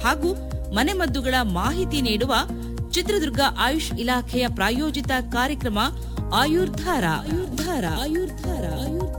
ಹಾಗೂ ಮನೆಮದ್ದುಗಳ ಮಾಹಿತಿ ನೀಡುವ ಚಿತ್ರದುರ್ಗ ಆಯುಷ್ ಇಲಾಖೆಯ ಪ್ರಾಯೋಜಿತ ಕಾರ್ಯಕ್ರಮ ಆಯುರ್ಧಾರ ಆಯುರ್ಧಾರ ಆಯುರ್ಧಾರ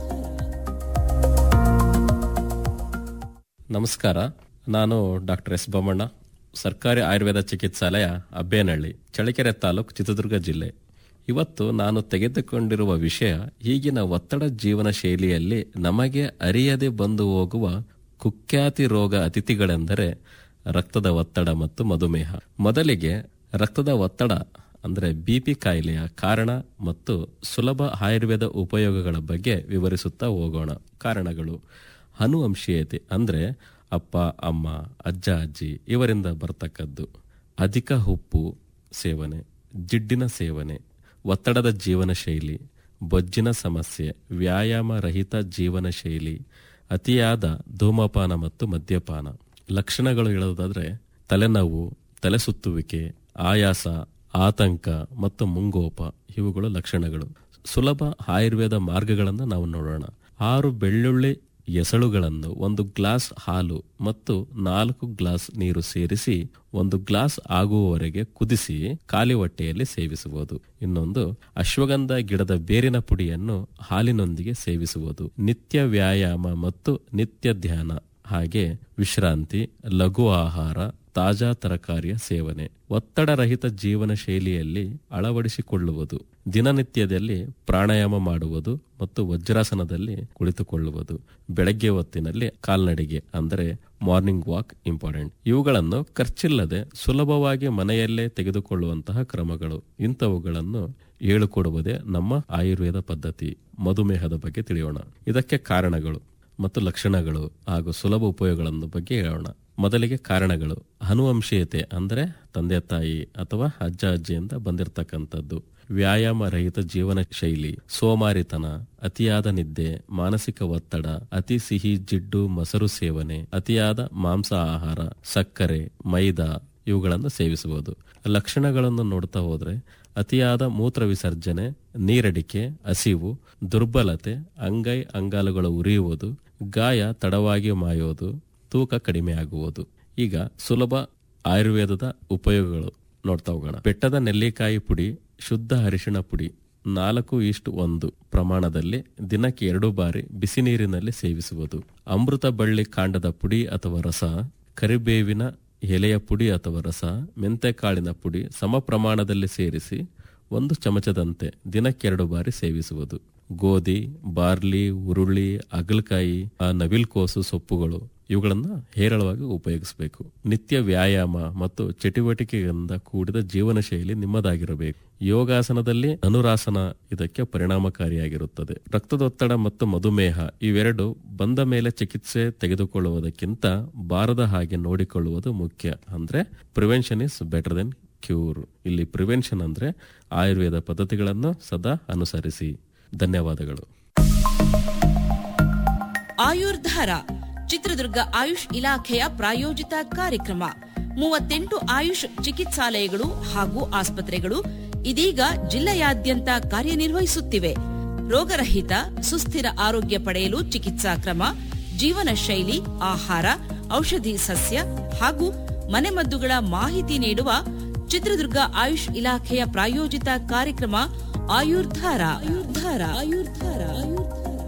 ನಮಸ್ಕಾರ ನಾನು ಡಾಕ್ಟರ್ ಎಸ್ ಬೊಮ್ಮಣ್ಣ ಸರ್ಕಾರಿ ಆಯುರ್ವೇದ ಚಿಕಿತ್ಸಾಲಯ ಅಬ್ಬೇನಹಳ್ಳಿ ಚಳ್ಳಕೆರೆ ತಾಲೂಕು ಚಿತ್ರದುರ್ಗ ಜಿಲ್ಲೆ ಇವತ್ತು ನಾನು ತೆಗೆದುಕೊಂಡಿರುವ ವಿಷಯ ಈಗಿನ ಒತ್ತಡ ಜೀವನ ಶೈಲಿಯಲ್ಲಿ ನಮಗೆ ಅರಿಯದೆ ಬಂದು ಹೋಗುವ ಕುಖ್ಯಾತಿ ರೋಗ ಅತಿಥಿಗಳೆಂದರೆ ರಕ್ತದ ಒತ್ತಡ ಮತ್ತು ಮಧುಮೇಹ ಮೊದಲಿಗೆ ರಕ್ತದ ಒತ್ತಡ ಅಂದರೆ ಬಿಪಿ ಕಾಯಿಲೆಯ ಕಾರಣ ಮತ್ತು ಸುಲಭ ಆಯುರ್ವೇದ ಉಪಯೋಗಗಳ ಬಗ್ಗೆ ವಿವರಿಸುತ್ತಾ ಹೋಗೋಣ ಕಾರಣಗಳು ಅನುವಂಶೀಯತೆ ಅಂದರೆ ಅಪ್ಪ ಅಮ್ಮ ಅಜ್ಜ ಅಜ್ಜಿ ಇವರಿಂದ ಬರ್ತಕ್ಕದ್ದು ಅಧಿಕ ಉಪ್ಪು ಸೇವನೆ ಜಿಡ್ಡಿನ ಸೇವನೆ ಒತ್ತಡದ ಜೀವನ ಶೈಲಿ ಬೊಜ್ಜಿನ ಸಮಸ್ಯೆ ವ್ಯಾಯಾಮ ರಹಿತ ಜೀವನ ಶೈಲಿ ಅತಿಯಾದ ಧೂಮಪಾನ ಮತ್ತು ಮದ್ಯಪಾನ ಲಕ್ಷಣಗಳು ಹೇಳೋದಾದ್ರೆ ತಲೆನೋವು ತಲೆ ಸುತ್ತುವಿಕೆ ಆಯಾಸ ಆತಂಕ ಮತ್ತು ಮುಂಗೋಪ ಇವುಗಳು ಲಕ್ಷಣಗಳು ಸುಲಭ ಆಯುರ್ವೇದ ಮಾರ್ಗಗಳನ್ನು ನಾವು ನೋಡೋಣ ಆರು ಬೆಳ್ಳುಳ್ಳಿ ಎಸಳುಗಳನ್ನು ಒಂದು ಗ್ಲಾಸ್ ಹಾಲು ಮತ್ತು ನಾಲ್ಕು ಗ್ಲಾಸ್ ನೀರು ಸೇರಿಸಿ ಒಂದು ಗ್ಲಾಸ್ ಆಗುವವರೆಗೆ ಕುದಿಸಿ ಖಾಲಿ ಹೊಟ್ಟೆಯಲ್ಲಿ ಸೇವಿಸುವುದು ಇನ್ನೊಂದು ಅಶ್ವಗಂಧ ಗಿಡದ ಬೇರಿನ ಪುಡಿಯನ್ನು ಹಾಲಿನೊಂದಿಗೆ ಸೇವಿಸುವುದು ನಿತ್ಯ ವ್ಯಾಯಾಮ ಮತ್ತು ನಿತ್ಯ ಧ್ಯಾನ ಹಾಗೆ ವಿಶ್ರಾಂತಿ ಲಘು ಆಹಾರ ತಾಜಾ ತರಕಾರಿಯ ಸೇವನೆ ಒತ್ತಡರಹಿತ ಜೀವನ ಶೈಲಿಯಲ್ಲಿ ಅಳವಡಿಸಿಕೊಳ್ಳುವುದು ದಿನನಿತ್ಯದಲ್ಲಿ ಪ್ರಾಣಾಯಾಮ ಮಾಡುವುದು ಮತ್ತು ವಜ್ರಾಸನದಲ್ಲಿ ಕುಳಿತುಕೊಳ್ಳುವುದು ಬೆಳಗ್ಗೆ ಹೊತ್ತಿನಲ್ಲಿ ಕಾಲ್ನಡಿಗೆ ಅಂದರೆ ಮಾರ್ನಿಂಗ್ ವಾಕ್ ಇಂಪಾರ್ಟೆಂಟ್ ಇವುಗಳನ್ನು ಖರ್ಚಿಲ್ಲದೆ ಸುಲಭವಾಗಿ ಮನೆಯಲ್ಲೇ ತೆಗೆದುಕೊಳ್ಳುವಂತಹ ಕ್ರಮಗಳು ಇಂಥವುಗಳನ್ನು ಹೇಳಿಕೊಡುವುದೇ ನಮ್ಮ ಆಯುರ್ವೇದ ಪದ್ಧತಿ ಮಧುಮೇಹದ ಬಗ್ಗೆ ತಿಳಿಯೋಣ ಇದಕ್ಕೆ ಕಾರಣಗಳು ಮತ್ತು ಲಕ್ಷಣಗಳು ಹಾಗೂ ಸುಲಭ ಉಪಯೋಗಗಳನ್ನು ಬಗ್ಗೆ ಹೇಳೋಣ ಮೊದಲಿಗೆ ಕಾರಣಗಳು ಅನುವಂಶೀಯತೆ ಅಂದರೆ ತಂದೆ ತಾಯಿ ಅಥವಾ ಅಜ್ಜ ಅಜ್ಜಿಯಿಂದ ಬಂದಿರತಕ್ಕಂಥದ್ದು ವ್ಯಾಯಾಮ ರಹಿತ ಜೀವನ ಶೈಲಿ ಸೋಮಾರಿತನ ಅತಿಯಾದ ನಿದ್ದೆ ಮಾನಸಿಕ ಒತ್ತಡ ಅತಿ ಸಿಹಿ ಜಿಡ್ಡು ಮೊಸರು ಸೇವನೆ ಅತಿಯಾದ ಮಾಂಸ ಆಹಾರ ಸಕ್ಕರೆ ಮೈದಾ ಇವುಗಳನ್ನು ಸೇವಿಸಬಹುದು ಲಕ್ಷಣಗಳನ್ನು ನೋಡ್ತಾ ಹೋದ್ರೆ ಅತಿಯಾದ ಮೂತ್ರ ವಿಸರ್ಜನೆ ನೀರಡಿಕೆ ಹಸಿವು ದುರ್ಬಲತೆ ಅಂಗೈ ಅಂಗಾಲುಗಳು ಉರಿಯುವುದು ಗಾಯ ತಡವಾಗಿ ಮಾಯೋದು ತೂಕ ಕಡಿಮೆ ಆಗುವುದು ಈಗ ಸುಲಭ ಆಯುರ್ವೇದದ ಉಪಯೋಗಗಳು ನೋಡ್ತಾ ಹೋಗೋಣ ಬೆಟ್ಟದ ನೆಲ್ಲಿಕಾಯಿ ಪುಡಿ ಶುದ್ಧ ಅರಿಶಿಣ ಪುಡಿ ನಾಲ್ಕು ಈಸ್ಟ್ ಒಂದು ಪ್ರಮಾಣದಲ್ಲಿ ದಿನಕ್ಕೆ ಎರಡು ಬಾರಿ ಬಿಸಿ ನೀರಿನಲ್ಲಿ ಸೇವಿಸುವುದು ಅಮೃತ ಬಳ್ಳಿ ಕಾಂಡದ ಪುಡಿ ಅಥವಾ ರಸ ಕರಿಬೇವಿನ ಎಲೆಯ ಪುಡಿ ಅಥವಾ ರಸ ಮೆಂತೆಕಾಳಿನ ಪುಡಿ ಸಮ ಪ್ರಮಾಣದಲ್ಲಿ ಸೇರಿಸಿ ಒಂದು ಚಮಚದಂತೆ ದಿನಕ್ಕೆರಡು ಬಾರಿ ಸೇವಿಸುವುದು ಗೋಧಿ ಬಾರ್ಲಿ ಉರುಳಿ ಅಗಲಕಾಯಿ ನವಿಲ್ಕೋಸು ಸೊಪ್ಪುಗಳು ಇವುಗಳನ್ನು ಹೇರಳವಾಗಿ ಉಪಯೋಗಿಸಬೇಕು ನಿತ್ಯ ವ್ಯಾಯಾಮ ಮತ್ತು ಚಟುವಟಿಕೆಯಿಂದ ಕೂಡಿದ ಜೀವನ ಶೈಲಿ ನಿಮ್ಮದಾಗಿರಬೇಕು ಯೋಗಾಸನದಲ್ಲಿ ಅನುರಾಸನ ಇದಕ್ಕೆ ಪರಿಣಾಮಕಾರಿಯಾಗಿರುತ್ತದೆ ರಕ್ತದೊತ್ತಡ ಮತ್ತು ಮಧುಮೇಹ ಇವೆರಡು ಬಂದ ಮೇಲೆ ಚಿಕಿತ್ಸೆ ತೆಗೆದುಕೊಳ್ಳುವುದಕ್ಕಿಂತ ಬಾರದ ಹಾಗೆ ನೋಡಿಕೊಳ್ಳುವುದು ಮುಖ್ಯ ಅಂದ್ರೆ prevention is better then cure ಇಲ್ಲಿ ಪ್ರಿವೆನ್ಷನ್ ಅಂದ್ರೆ ಆಯುರ್ವೇದ ಪದ್ಧತಿಗಳನ್ನು ಸದಾ ಅನುಸರಿಸಿ ಧನ್ಯವಾದಗಳು ಆಯುರ್ಧಾರ ಚಿತ್ರದುರ್ಗ ಆಯುಷ್ ಇಲಾಖೆಯ ಪ್ರಾಯೋಜಿತ ಕಾರ್ಯಕ್ರಮ ಮೂವತ್ತೆಂಟು ಆಯುಷ್ ಚಿಕಿತ್ಸಾಲಯಗಳು ಹಾಗೂ ಆಸ್ಪತ್ರೆಗಳು ಇದೀಗ ಜಿಲ್ಲೆಯಾದ್ಯಂತ ಕಾರ್ಯನಿರ್ವಹಿಸುತ್ತಿವೆ ರೋಗರಹಿತ ಸುಸ್ಥಿರ ಆರೋಗ್ಯ ಪಡೆಯಲು ಚಿಕಿತ್ಸಾ ಕ್ರಮ ಜೀವನ ಶೈಲಿ ಆಹಾರ ಔಷಧಿ ಸಸ್ಯ ಹಾಗೂ ಮನೆಮದ್ದುಗಳ ಮಾಹಿತಿ ನೀಡುವ ಚಿತ್ರದುರ್ಗ ಆಯುಷ್ ಇಲಾಖೆಯ ಪ್ರಾಯೋಜಿತ ಕಾರ್ಯಕ್ರಮ ಆಯುರ್ಧಾರ ಆಯುರ್ಧಾರ ಆಯುರ್ಧಾರ ಆಯುರ್ಧಾರ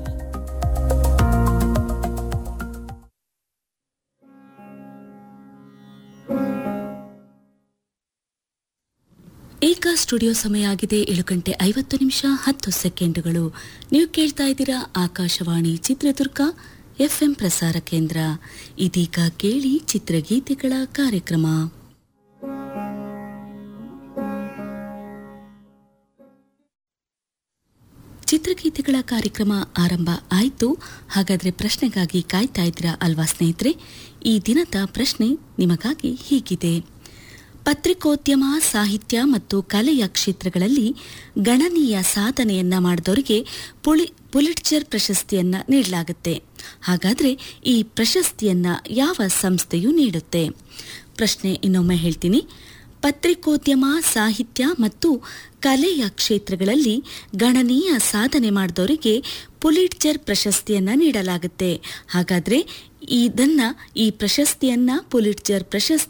ಈಗ ಸ್ಟುಡಿಯೋ ಸಮಯ ಆಗಿದೆ ಏಳು ಗಂಟೆ ಐವತ್ತು ನಿಮಿಷ ಹತ್ತು ಸೆಕೆಂಡುಗಳು ನೀವು ಕೇಳ್ತಾ ಇದ್ದೀರಾ ಆಕಾಶವಾಣಿ ಚಿತ್ರದುರ್ಗ ಎಫ್ಎಂ ಪ್ರಸಾರ ಕೇಂದ್ರ ಇದೀಗ ಕೇಳಿ ಚಿತ್ರಗೀತೆಗಳ ಕಾರ್ಯಕ್ರಮ ಚಿತ್ರಗೀತೆಗಳ ಕಾರ್ಯಕ್ರಮ ಆರಂಭ ಆಯಿತು ಹಾಗಾದ್ರೆ ಪ್ರಶ್ನೆಗಾಗಿ ಕಾಯ್ತಾ ಇದ್ದೀರಾ ಅಲ್ವಾ ಸ್ನೇಹಿತರೆ ಈ ದಿನದ ಪ್ರಶ್ನೆ ನಿಮಗಾಗಿ ಹೀಗಿದೆ ಪತ್ರಿಕೋದ್ಯಮ ಸಾಹಿತ್ಯ ಮತ್ತು ಕಲೆಯ ಕ್ಷೇತ್ರಗಳಲ್ಲಿ ಗಣನೀಯ ಸಾಧನೆಯನ್ನ ಮಾಡಿದವರಿಗೆ ಪುಳಿ ಪುಲಿಟ್ಜರ್ ಪ್ರಶಸ್ತಿಯನ್ನ ನೀಡಲಾಗುತ್ತೆ ಹಾಗಾದ್ರೆ ಈ ಪ್ರಶಸ್ತಿಯನ್ನ ಯಾವ ಸಂಸ್ಥೆಯು ನೀಡುತ್ತೆ ಪ್ರಶ್ನೆ ಇನ್ನೊಮ್ಮೆ ಹೇಳ್ತೀನಿ ಪತ್ರಿಕೋದ್ಯಮ ಸಾಹಿತ್ಯ ಮತ್ತು ಕಲೆಯ ಕ್ಷೇತ್ರಗಳಲ್ಲಿ ಗಣನೀಯ ಸಾಧನೆ ಮಾಡಿದವರಿಗೆ ಪುಲಿಟ್ಜರ್ ಪ್ರಶಸ್ತಿಯನ್ನ ನೀಡಲಾಗುತ್ತೆ ಹಾಗಾದ್ರೆ ಇದನ್ನ ಈ ಪ್ರಶಸ್ತಿಯನ್ನ ಪುಲಿಟ್ಜರ್ ಪ್ರಶಸ್ತಿ